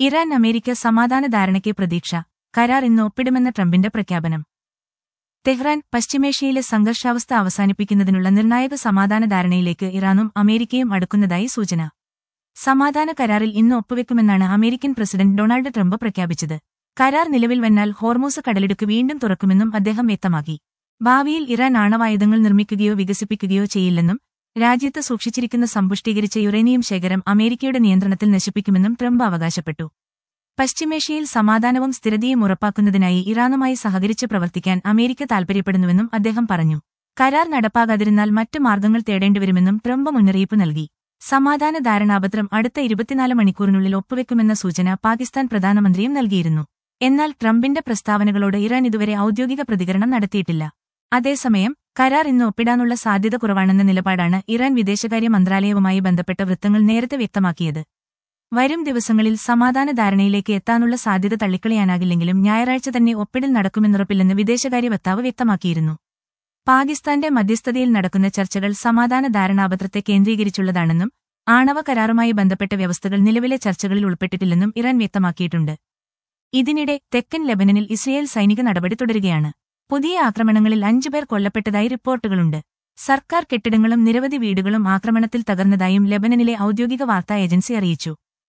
Iran America സമാധാന ധാരണയ്ക്ക് പ്രതീക്ഷ കരാർ ഇന്ന് ഒപ്പിടുമെന്ന ട്രംപിന്റെ പ്രഖ്യാപനം തെഹ്റാൻ പശ്ചിമേഷ്യയിലെ സംഘർഷാവസ്ഥ അവസാനിപ്പിക്കുന്നതിനുള്ള നിർണായക സമാധാന ധാരണയിലേക്ക് ഇറാനും അമേരിക്കയും അടുക്കുന്നതായി സൂചന സമാധാന കരാറിൽ ഇന്ന് ഒപ്പുവെക്കുമെന്നാണ് അമേരിക്കൻ പ്രസിഡന്റ് ഡൊണാൾഡ് ട്രംപ് പ്രഖ്യാപിച്ചത് കരാർ നിലവിൽ വന്നാൽ ഹോർമൂസ് കടലിടുക്ക് വീണ്ടും തുറക്കുമെന്നും അദ്ദേഹം വ്യക്തമാക്കി ഭാവിയിൽ ഇറാൻ ആണവായുധങ്ങൾ നിർമ്മിക്കുകയോ വികസിപ്പിക്കുകയോ ചെയ്യില്ലെന്നും രാജ്യത്ത് സൂക്ഷിച്ചിരിക്കുന്ന സമ്പുഷ്ടീകരിച്ച യുറേനിയം ശേഖരം അമേരിക്കയുടെ നിയന്ത്രണത്തിൽ നശിപ്പിക്കുമെന്നും ട്രംപ് അവകാശപ്പെട്ടു പശ്ചിമേഷ്യയിൽ സമാധാനവും സ്ഥിരതയും ഉറപ്പാക്കുന്നതിനായി ഇറാനുമായി സഹകരിച്ച് പ്രവർത്തിക്കാൻ അമേരിക്ക താൽപര്യപ്പെടുന്നുവെന്നും അദ്ദേഹം പറഞ്ഞു കരാർ നടപ്പാകാതിരുന്നാൽ മറ്റു മാർഗങ്ങൾ തേടേണ്ടിവരുമെന്നും ട്രംപ് മുന്നറിയിപ്പ് നൽകി സമാധാന ധാരണാപത്രം അടുത്ത ഇരുപത്തിനാല് മണിക്കൂറിനുള്ളിൽ ഒപ്പുവെക്കുമെന്ന സൂചന പാകിസ്ഥാൻ പ്രധാനമന്ത്രിയും നൽകിയിരുന്നു എന്നാൽ ട്രംപിന്റെ പ്രസ്താവനകളോട് ഇറാൻ ഇതുവരെ ഔദ്യോഗിക പ്രതികരണം നടത്തിയിട്ടില്ല അതേസമയം കരാർ ഇന്ന് ഒപ്പിടാനുള്ള സാധ്യത കുറവാണെന്ന നിലപാടാണ് ഇറാൻ വിദേശകാര്യ മന്ത്രാലയവുമായി ബന്ധപ്പെട്ട വൃത്തങ്ങൾ നേരത്തെ വ്യക്തമാക്കിയത് വരും ദിവസങ്ങളിൽ സമാധാന ധാരണയിലേക്ക് എത്താനുള്ള സാധ്യത തള്ളിക്കളയാനാകില്ലെങ്കിലും ഞായറാഴ്ച തന്നെ ഒപ്പിടൽ നടക്കുമെന്നുറപ്പില്ലെന്ന് വിദേശകാര്യ വക്താവ് വ്യക്തമാക്കിയിരുന്നു പാകിസ്ഥാന്റെ മധ്യസ്ഥതയിൽ നടക്കുന്ന ചർച്ചകൾ സമാധാന ധാരണാപത്രത്തെ കേന്ദ്രീകരിച്ചുള്ളതാണെന്നും ആണവ കരാറുമായി ബന്ധപ്പെട്ട വ്യവസ്ഥകൾ നിലവിലെ ചർച്ചകളിൽ ഉൾപ്പെട്ടിട്ടില്ലെന്നും ഇറാൻ വ്യക്തമാക്കിയിട്ടുണ്ട് ഇതിനിടെ തെക്കൻ ലെബനനിൽ ഇസ്രയേൽ സൈനിക നടപടി തുടരുകയാണ് പുതിയ ആക്രമണങ്ങളിൽ അഞ്ചുപേർ കൊല്ലപ്പെട്ടതായി റിപ്പോർട്ടുകളുണ്ട് സർക്കാർ കെട്ടിടങ്ങളും നിരവധി വീടുകളും ആക്രമണത്തിൽ തകർന്നതായും ലെബനനിലെ ഔദ്യോഗിക വാർത്താ ഏജൻസി അറിയിച്ചു